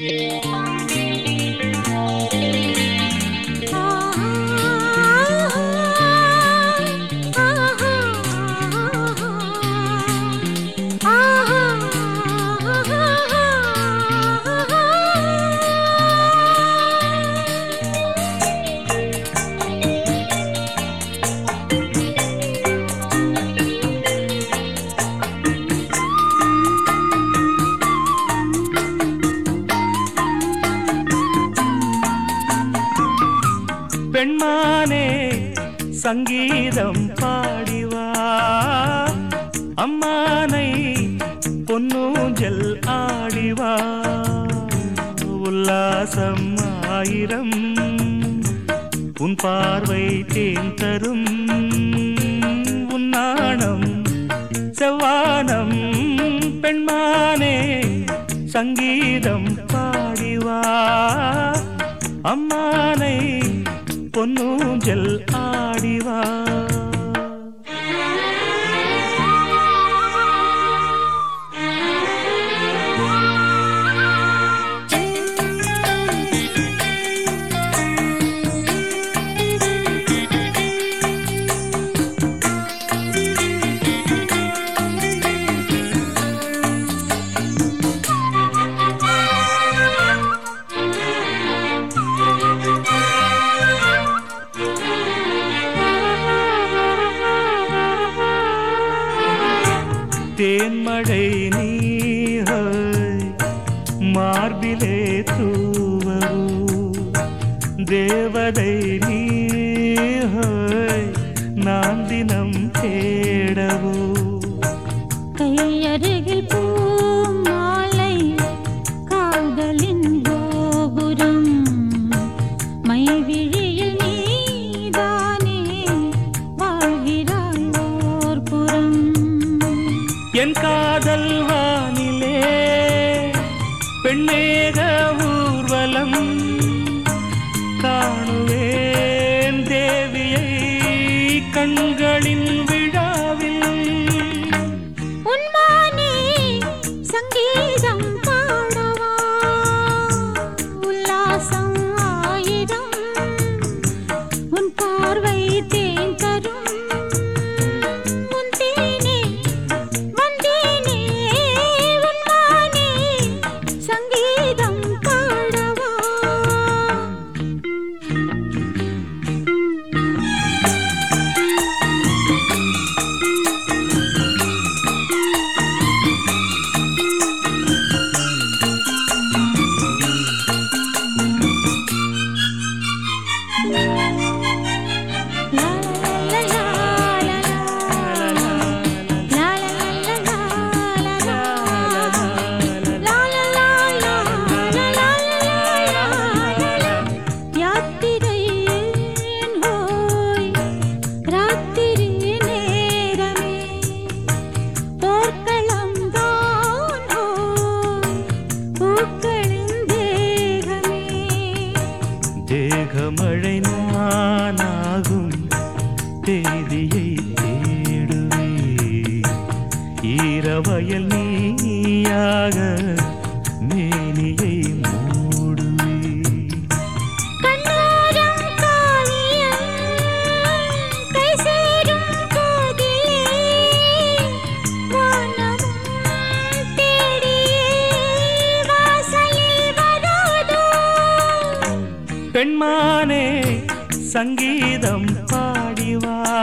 பெண்மானே சங்கீதம் பாடிவா அம்மானை பொன்னூஞ்சல் ஆடிவா உல்லாசம் ஆயிரம் உன் பார்வை தேன் தரும் உன் நாணம் செவ்வானம் பெண்மானே சங்கீதம் பாடிவா அம்மானை பொன்னூஞ்சல் ஆடிவா தேன்மழை நீஹாய் மார்பிலே தூவரு தேவதை நீஹாய் நான் தினம் தேடவோ கையருகில் பூமாலை காதலின் கோபுரம் மைவிழியில் நீதானே வாழ்கிறாய் ஓர் புறம் என் காதல் வானிலே பெண்ணேக ஊர்வலம் காணுவேன் தேவியை கண்களின் விழாவில் உன்மானே சங்கீதம் பாடவா உல்லாசம் ஆயிரம் உன் பார்வை தேன் தரும் உன் தேனே வந்தேனே உன்மானே சங்கீதம் பாடவா தேகமழை நானாகும் தேதியை தேடுவே ஈரவயல் நீயாக மேனியை மூடுவே கண்ணோரம் காவியம் கை சேரும் போதிலே வானமும் தேடியே வாசலில் வராதோ பெண்மானே சங்கீதம் பாடிவா